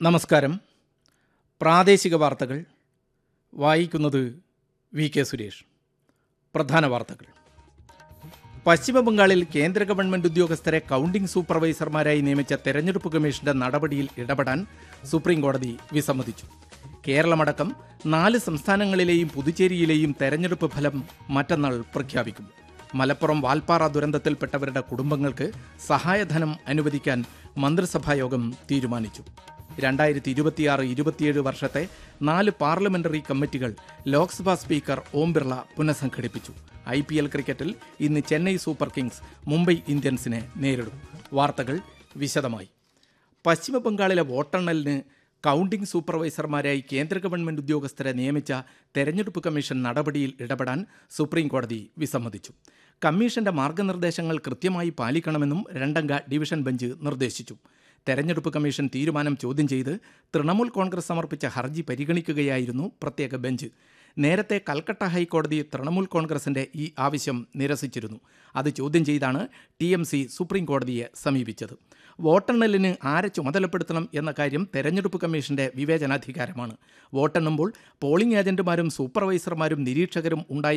നമസ്കാരം പ്രാദേശിക വാർത്തകൾ വായിക്കുന്നത് വി കെ സുരേഷ് പ്രധാന വാർത്തകൾ പശ്ചിമ ബംഗാളിൽ കേന്ദ്ര ഗവൺമെന്റ് ഉദ്യോഗസ്ഥരെ കൗണ്ടിംഗ് സൂപ്പർവൈസർമാരായി നിയമിച്ച തെരഞ്ഞെടുപ്പ് കമ്മീഷന്റെ നടപടിയിൽ ഇടപെടാൻ സുപ്രീം കോടതി വിസമ്മതിച്ചു കേരളമടക്കം നാല് സംസ്ഥാനങ്ങളിലെയും പുതുച്ചേരിയിലെയും തെരഞ്ഞെടുപ്പ് ഫലം മറ്റന്നാൾ പ്രഖ്യാപിക്കും മലപ്പുറം വാൽപ്പാറ ദുരന്തത്തിൽപ്പെട്ടവരുടെ കുടുംബങ്ങൾക്ക് സഹായധനം അനുവദിക്കാൻ മന്ത്രിസഭായോഗം തീരുമാനിച്ചു രണ്ടായിരത്തി ഇരുപത്തിയാറ് ഇരുപത്തിയേഴ് വർഷത്തെ നാല് പാർലമെന്ററി കമ്മിറ്റികൾ ലോക്സഭാ സ്പീക്കർ ഓം ബിർള പുനഃസംഘടിപ്പിച്ചു ഐ പി എൽ ക്രിക്കറ്റിൽ ഇന്ന് ചെന്നൈ സൂപ്പർ കിങ്സ് മുംബൈ ഇന്ത്യൻസിനെ നേരിടും വാർത്തകൾ വിശദമായി പശ്ചിമ ബംഗാളിലെ വോട്ടെണ്ണലിന് കൗണ്ടിംഗ് സൂപ്പർവൈസർമാരായി കേന്ദ്ര ഗവൺമെന്റ് ഉദ്യോഗസ്ഥരെ നിയമിച്ച തെരഞ്ഞെടുപ്പ് കമ്മീഷൻ നടപടിയിൽ ഇടപെടാൻ സുപ്രീം കോടതി വിസമ്മതിച്ചു കമ്മീഷന്റെ മാർഗനിർദ്ദേശങ്ങൾ കൃത്യമായി പാലിക്കണമെന്നും രണ്ടംഗ ഡിവിഷൻ ബെഞ്ച് നിർദ്ദേശിച്ചു തെരഞ്ഞെടുപ്പ് കമ്മീഷൻ തീരുമാനം ചോദ്യം ചെയ്ത് തൃണമൂൽ കോൺഗ്രസ് സമർപ്പിച്ച ഹർജി പരിഗണിക്കുകയായിരുന്നു പ്രത്യേക ബെഞ്ച് നേരത്തെ കൽക്കട്ട ഹൈക്കോടതി തൃണമൂൽ കോൺഗ്രസിന്റെ ഈ ആവശ്യം നിരസിച്ചിരുന്നു അത് ചോദ്യം ചെയ്താണ് ടി എം സി സുപ്രീം കോടതിയെ സമീപിച്ചത് വോട്ടെണ്ണലിന് ആരെ ചുമതലപ്പെടുത്തണം എന്ന കാര്യം തെരഞ്ഞെടുപ്പ് കമ്മീഷന്റെ വിവേചനാധികാരമാണ് വോട്ടെണ്ണുമ്പോൾ പോളിംഗ് ഏജന്റുമാരും സൂപ്പർവൈസർമാരും നിരീക്ഷകരും ഉണ്ടായി